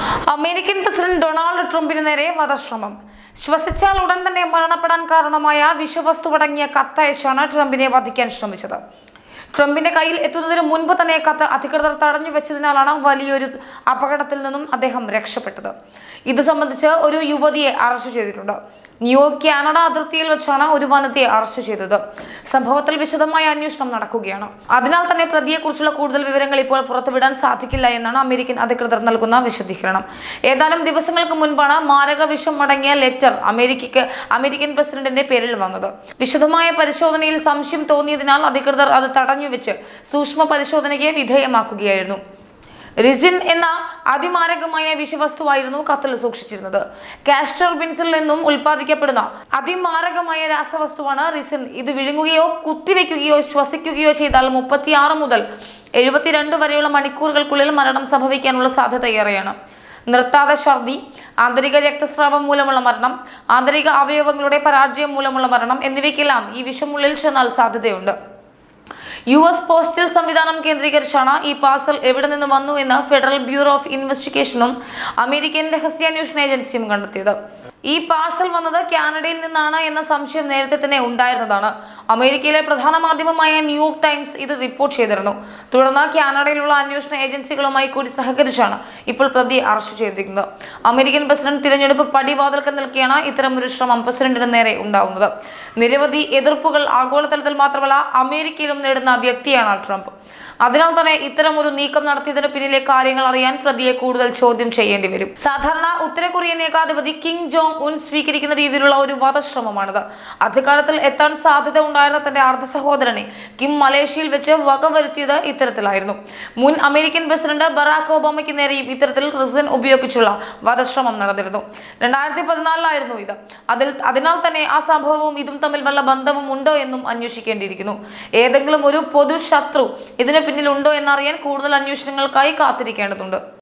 American president Donald ട്രംപിന് നേരെ വധശ്രമം ശ്വസിച്ചാൽ ഉടൻ തന്നെ മരണപ്പെടാൻ കാരണമായ വിഷവസ്തുവടങ്ങിയ കത്തയച്ചാണ് ട്രംപിനെ വധിക്കാൻ ശ്രമിച്ചത് ട്രംപിന്റെ കയ്യിൽ എത്തുന്നതിന് മുൻപ് തന്നെ കത്ത് അധികൃതർ തടഞ്ഞു വെച്ചതിനാലാണ് വലിയൊരു അപകടത്തിൽ നിന്നും അദ്ദേഹം രക്ഷപ്പെട്ടത് ഇത് സംബന്ധിച്ച് ഒരു യുവതിയെ അറസ്റ്റ് ചെയ്തിട്ടുണ്ട് ന്യൂയോർക്ക് കാനഡ അതിർത്തിയിൽ വെച്ചാണ് ഒരു വനിതയെ അറസ്റ്റ് ചെയ്തത് സംഭവത്തിൽ വിശദമായ അന്വേഷണം നടക്കുകയാണ് അതിനാൽ തന്നെ പ്രതിയെക്കുറിച്ചുള്ള കൂടുതൽ വിവരങ്ങൾ ഇപ്പോൾ പുറത്തുവിടാൻ സാധിക്കില്ല എന്നാണ് അമേരിക്കൻ അധികൃതർ നൽകുന്ന വിശദീകരണം ഏതാനും ദിവസങ്ങൾക്ക് മുൻപാണ് മാരക വിഷം അടങ്ങിയ ലെറ്റർ അമേരിക്കയ്ക്ക് അമേരിക്കൻ പ്രസിഡന്റിന്റെ പേരിൽ വന്നത് വിശദമായ പരിശോധനയിൽ സംശയം തോന്നിയതിനാൽ അധികൃതർ അത് തടഞ്ഞുവെച്ച് സൂക്ഷ്മ പരിശോധനയ്ക്ക് വിധേയമാക്കുകയായിരുന്നു റിസിൻ എന്ന അതിമാരകമായ വിഷവസ്തുവായിരുന്നു കത്തിൽ സൂക്ഷിച്ചിരുന്നത് കാസ്റ്റർ ബിൻസിൽ നിന്നും ഉൽപ്പാദിക്കപ്പെടുന്ന അതിമാരകമായ രാസവസ്തുവാണ് റിസിൻ ഇത് വിഴുങ്ങുകയോ കുത്തിവെക്കുകയോ ശ്വസിക്കുകയോ ചെയ്താൽ മുപ്പത്തിയാറ് മുതൽ എഴുപത്തിരണ്ട് വരെയുള്ള മണിക്കൂറുകൾക്കുള്ളിൽ മരണം സംഭവിക്കാനുള്ള സാധ്യത ഏറെയാണ് നിർത്താതെ ഛർദി ആന്തരിക രക്തസ്രാവം മൂലമുള്ള മരണം ആന്തരിക അവയവങ്ങളുടെ പരാജയം മൂലമുള്ള മരണം എന്നിവയ്ക്കെല്ലാം ഈ വിഷമുള്ളിൽ ചെന്നാൽ സാധ്യതയുണ്ട് യു എസ് പോസ്റ്റൽ സംവിധാനം കേന്ദ്രീകരിച്ചാണ് ഈ പാർസൽ എവിടെ നിന്ന് വന്നു എന്ന് ഫെഡറൽ ബ്യൂറോ ഓഫ് ഇൻവെസ്റ്റിഗേഷനും അമേരിക്കൻ രഹസ്യാന്വേഷണ ഏജൻസിയും കണ്ടെത്തിയത് ഈ പാർസൽ വന്നത് കാനഡയിൽ നിന്നാണ് എന്ന സംശയം നേരത്തെ തന്നെ ഉണ്ടായിരുന്നതാണ് അമേരിക്കയിലെ പ്രധാന മാധ്യമമായ ന്യൂയോർക്ക് ടൈംസ് ഇത് റിപ്പോർട്ട് ചെയ്തിരുന്നു തുടർന്ന് കാനഡയിലുള്ള അന്വേഷണ ഏജൻസികളുമായി കൂടി സഹകരിച്ചാണ് ഇപ്പോൾ പ്രതിയെ അറസ്റ്റ് ചെയ്തിരിക്കുന്നത് അമേരിക്കൻ പ്രസിഡന്റ് തിരഞ്ഞെടുപ്പ് പടിവാതിൽക്കൽ നിൽക്കെയാണ് ഇത്തരമൊരു ശ്രമം പ്രസിഡന്റിന് നേരെ ഉണ്ടാവുന്നത് നിരവധി എതിർപ്പുകൾ ആഗോളതലത്തിൽ മാത്രമല്ല അമേരിക്കയിലും നേടുന്ന വ്യക്തിയാണ് ട്രംപ് അതിനാൽ തന്നെ ഇത്തരം ഒരു നീക്കം നടത്തിയതിന് പിന്നിലെ കാര്യങ്ങൾ അറിയാൻ പ്രതിയെ കൂടുതൽ ചോദ്യം ചെയ്യേണ്ടി വരും സാധാരണ ഉത്തര കൊറിയൻ ഏകാധിപതി കിങ് ജോങ് ഉൻ സ്വീകരിക്കുന്ന രീതിയിലുള്ള ഒരു വധശ്രമമാണിത് അധികാരത്തിൽ എത്താൻ സാധ്യത ഉണ്ടായിരുന്ന തന്റെ അർദ്ധ സഹോദരനെ കിം മലേഷ്യയിൽ വെച്ച് വകവരുത്തിയത് ഇത്തരത്തിലായിരുന്നു മുൻ അമേരിക്കൻ പ്രസിഡന്റ് ബറാക് ഒബാമയ്ക്ക് നേരെയും ഇത്തരത്തിൽ റിസൻ ഉപയോഗിച്ചുള്ള വധശ്രമം നടന്നിരുന്നു രണ്ടായിരത്തി പതിനാലിലായിരുന്നു ഇത് അതിൽ അതിനാൽ തന്നെ ആ സംഭവവും ഇതും തമ്മിൽ വല്ല ബന്ധവും ഉണ്ടോ എന്നും അന്വേഷിക്കേണ്ടിയിരിക്കുന്നു ഏതെങ്കിലും ഒരു പൊതു ശത്രു ഇതിന് പിന്നിലുണ്ടോ എന്നറിയാൻ കൂടുതൽ അന്വേഷണങ്ങൾക്കായി കാത്തിരിക്കേണ്ടതുണ്ട്